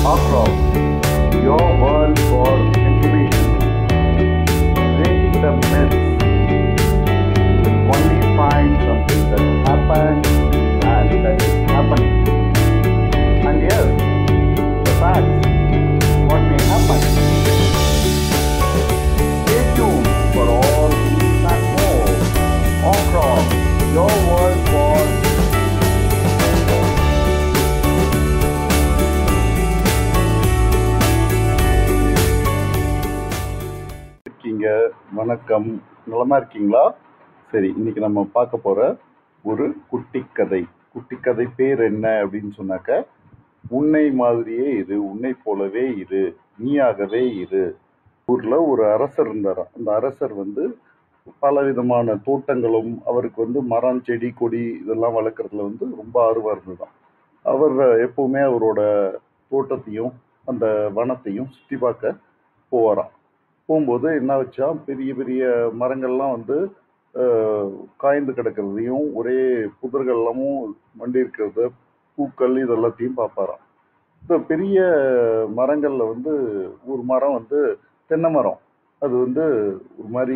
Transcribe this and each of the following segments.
After your world for information. Breaking the myths will only find something that happened and that is happening. And yes, the facts, what may happen. Stay tuned for all these and more. Across your world for இருக்கீங்க வணக்கம் நலமா இருக்கீங்களா சரி இன்னைக்கு நம்ம பார்க்க போற ஒரு குட்டி கதை குட்டி கதை பேர் என்ன அப்படின்னு சொன்னாக்க உன்னை மாதிரியே இரு உன்னை போலவே இரு நீயாகவே இரு ஊர்ல ஒரு அரசர் இருந்தாராம் அந்த அரசர் வந்து பல விதமான தோட்டங்களும் அவருக்கு வந்து மரம் செடி கொடி இதெல்லாம் வளர்க்குறதுல வந்து ரொம்ப ஆர்வம் இருந்ததுதான் அவர் எப்பவுமே அவரோட தோட்டத்தையும் அந்த வனத்தையும் சுற்றி பார்க்க போவாராம் போகும்போது என்ன வச்சா பெரிய பெரிய மரங்கள்லாம் வந்து அஹ், காய்ந்து கிடக்கிறதையும் ஒரே புதர்கள் எல்லாமும் மண்டி இருக்கிறது பூக்கள் இது எல்லாத்தையும் பார்ப்பாராம் இந்த பெரிய மரங்கள்ல வந்து ஒரு மரம் வந்து தென்னை மரம் அது வந்து ஒரு மாதிரி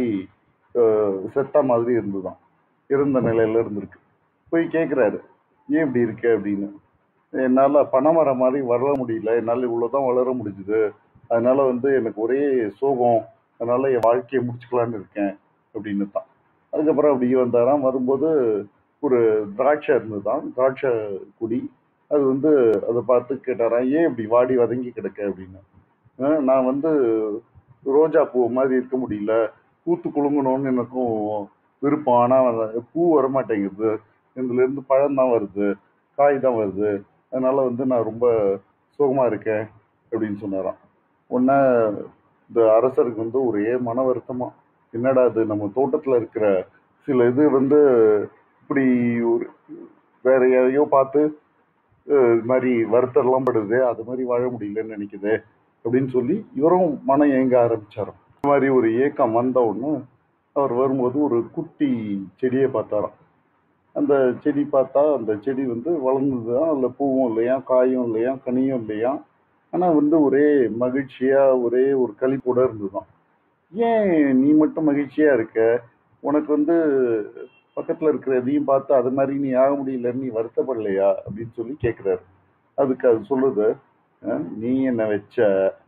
அஹ், செத்த மாதிரி இருந்துதான் இருந்த நிலையில இருந்திருக்கு போய் கேட்குறாரு ஏன் இப்படி இருக்கு அப்படின்னு என்னால் பனைமரம் மாதிரி வளர முடியல என்னால் இவ்வளோதான் வளர முடிஞ்சுது அதனால வந்து எனக்கு ஒரே சோகம் அதனால என் வாழ்க்கையை முடிச்சுக்கலான்னு இருக்கேன் அப்படின்னு தான் அதுக்கப்புறம் அப்படி வந்தாராம் வரும்போது ஒரு திராட்சை இருந்ததுதான் திராட்சை குடி அது வந்து அதை பார்த்து கேட்டாராம் ஏன் இப்படி வாடி வதங்கி கிடக்க அப்படின்னு "அஹ், நான் வந்து ரோஜா பூ மாதிரி இருக்க முடியல பூத்து குலுங்கணும்னு எனக்கும் விருப்பம் ஆனால் பூ வரமாட்டேங்குது இதுல இருந்து பழம் தான் வருது காய் தான் வருது அதனால வந்து நான் ரொம்ப சோகமா இருக்கேன் அப்படின்னு சொன்னாராம் உடனே இந்த அரசருக்கு வந்து ஒரே மன வருத்தமா என்னடா அது நம்ம தோட்டத்துல இருக்கிற சில இது வந்து இப்படி ஒரு வேற யாரையோ பார்த்து அஹ், இது மாதிரி வருத்தம்லாம் படுது அது மாதிரி வாழ முடியலன்னு நினைக்குது அப்படின்னு சொல்லி இவரும் மனம் ஏங்க ஆரம்பிச்சாராம் இந்த மாதிரி ஒரு ஏக்கம் வந்த உடனே அவர் வரும்போது ஒரு குட்டி செடியை பார்த்தாராம் அந்த செடி பார்த்தா அந்த செடி வந்து வளர்ந்தது தான் அதில் பூவும் இல்லையா காயும் இல்லையா கனியும் இல்லையா ஆனால் வந்து ஒரே மகிழ்ச்சியா ஒரே ஒரு களிப்போட இருந்ததுதான் ஏன் நீ மட்டும் மகிழ்ச்சியா இருக்க உனக்கு வந்து பக்கத்துல இருக்கிற எதையும் பார்த்து அது மாதிரி நீ ஆக முடியலன்னு நீ வருத்தப்படலையா அப்படின்னு சொல்லி கேட்குறாரு அதுக்கு அது சொல்லுது "அஹ், நீ என்ன வச்ச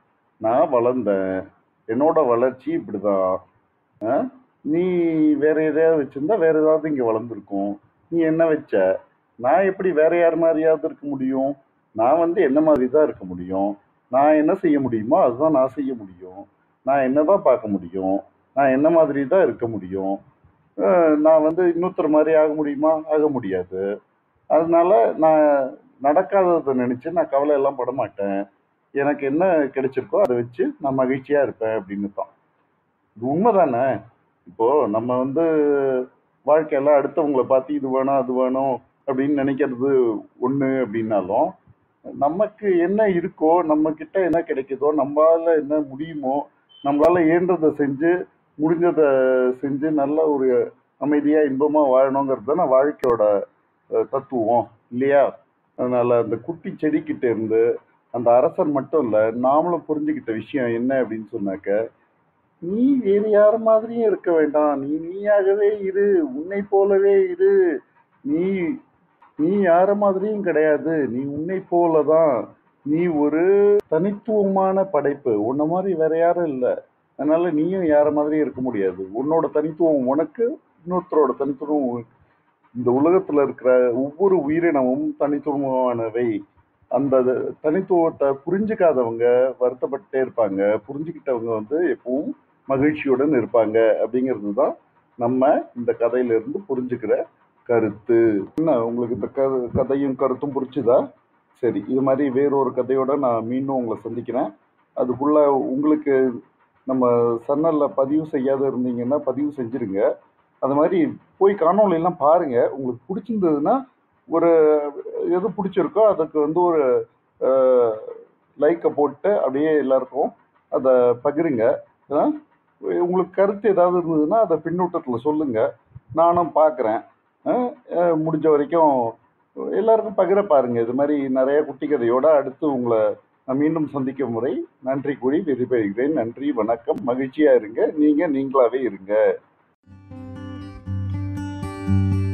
நான் வளர்ந்தேன் என்னோட வளர்ச்சி இப்படிதான் அஹ், நீ வேற எதையாவது வச்சிருந்தா வேற ஏதாவது இங்க வளர்ந்துருக்கும் நீ என்ன வச்ச நான் எப்படி வேற யார் மாதிரியாவது இருக்க முடியும் நான் வந்து என்ன மாதிரி தான் இருக்க முடியும் நான் என்ன செய்ய முடியுமோ அதுதான் நான் செய்ய முடியும் நான் என்னதான் பார்க்க முடியும் நான் என்ன மாதிரி தான் இருக்க முடியும் அஹ் நான் வந்து இன்னொருத்தர் மாதிரி ஆக முடியுமா ஆக முடியாது அதனால நான் நடக்காததை நினைச்சு நான் கவலை எல்லாம் பட மாட்டேன் எனக்கு என்ன கிடைச்சிருக்கோ அதை வச்சு நான் மகிழ்ச்சியா இருப்பேன் அப்படின்னு தான் இது உண்மைதானே இப்போ நம்ம வந்து வாழ்க்கையில அடுத்தவங்கள பார்த்து இது வேணும் அது வேணும் அப்படின்னு நினைக்கிறது ஒண்ணு அப்படின்னாலும் நமக்கு என்ன இருக்கோ நம்ம கிட்ட என்ன கிடைக்குதோ நம்மளால என்ன முடியுமோ நம்மளால இயன்றதை செஞ்சு முடிஞ்சதை செஞ்சு நல்ல ஒரு அமைதியா இன்பமா வாழணுங்கிறது தானே வாழ்க்கையோட அஹ், தத்துவம் இல்லையா அதனால அந்த குட்டி செடிக்கிட்ட இருந்து அந்த அரசர் மட்டும் இல்ல நாமளும் புரிஞ்சுக்கிட்ட விஷயம் என்ன அப்படின்னு சொன்னாக்க நீ வேறு யார் மாதிரியும் இருக்க வேண்டாம் நீ நீயாகவே இரு உன்னை போலவே இரு நீ நீ யார மாதிரியும் கிடையாது நீ உன்னை போலதான் நீ ஒரு தனித்துவமான படைப்பு உன்ன மாதிரி வேற யாரும் இல்லை அதனால நீயும் யார மாதிரியும் இருக்க முடியாது உன்னோட தனித்துவம் உனக்கு இன்னொருத்தரோட தனித்துவம் உனக்கு. இந்த உலகத்துல இருக்கிற ஒவ்வொரு உயிரினமும் தனித்துவமானவை அந்த தனித்துவத்தை புரிஞ்சுக்காதவங்க வருத்தப்பட்டே இருப்பாங்க புரிஞ்சுக்கிட்டவங்க வந்து எப்பவும் மகிழ்ச்சியுடன் இருப்பாங்க அப்படிங்கிறது தான் நம்ம இந்த கதையில இருந்து புரிஞ்சுக்கிற கருத்து என்ன உங்களுக்கு இந்த க கதையும் கருத்தும் புரிச்சுதா சரி இது மாதிரி வேறொரு கதையோட நான் மீண்டும் உங்களை சந்திக்கிறேன் அதுக்குள்ள உங்களுக்கு நம்ம சன்னல்ல பதிவு செய்யாத இருந்தீங்கன்னா பதிவு செஞ்சிருங்க அது மாதிரி போய் காணொளி எல்லாம் பாருங்க உங்களுக்கு பிடிச்சிருந்ததுன்னா ஒரு எது பிடிச்சிருக்கோ அதுக்கு வந்து ஒரு லைக்கை போட்டு அப்படியே எல்லாருக்கும் அதை பகிருங்க ஆ? உங்களுக்கு கருத்து ஏதாவது இருந்ததுன்னா அதை பின்னூட்டத்தில் சொல்லுங்க நானும் பார்க்குறேன் முடிஞ்ச வரைக்கும் எல்லாருக்கும் பகிர பாருங்க இது மாதிரி நிறைய குட்டி கதையோட அடுத்து உங்களை நான் மீண்டும் சந்திக்கும் முறை நன்றி கூறி விடைபெறுகிறேன் நன்றி வணக்கம் மகிழ்ச்சியா இருங்க நீங்க நீங்களாவே இருங்க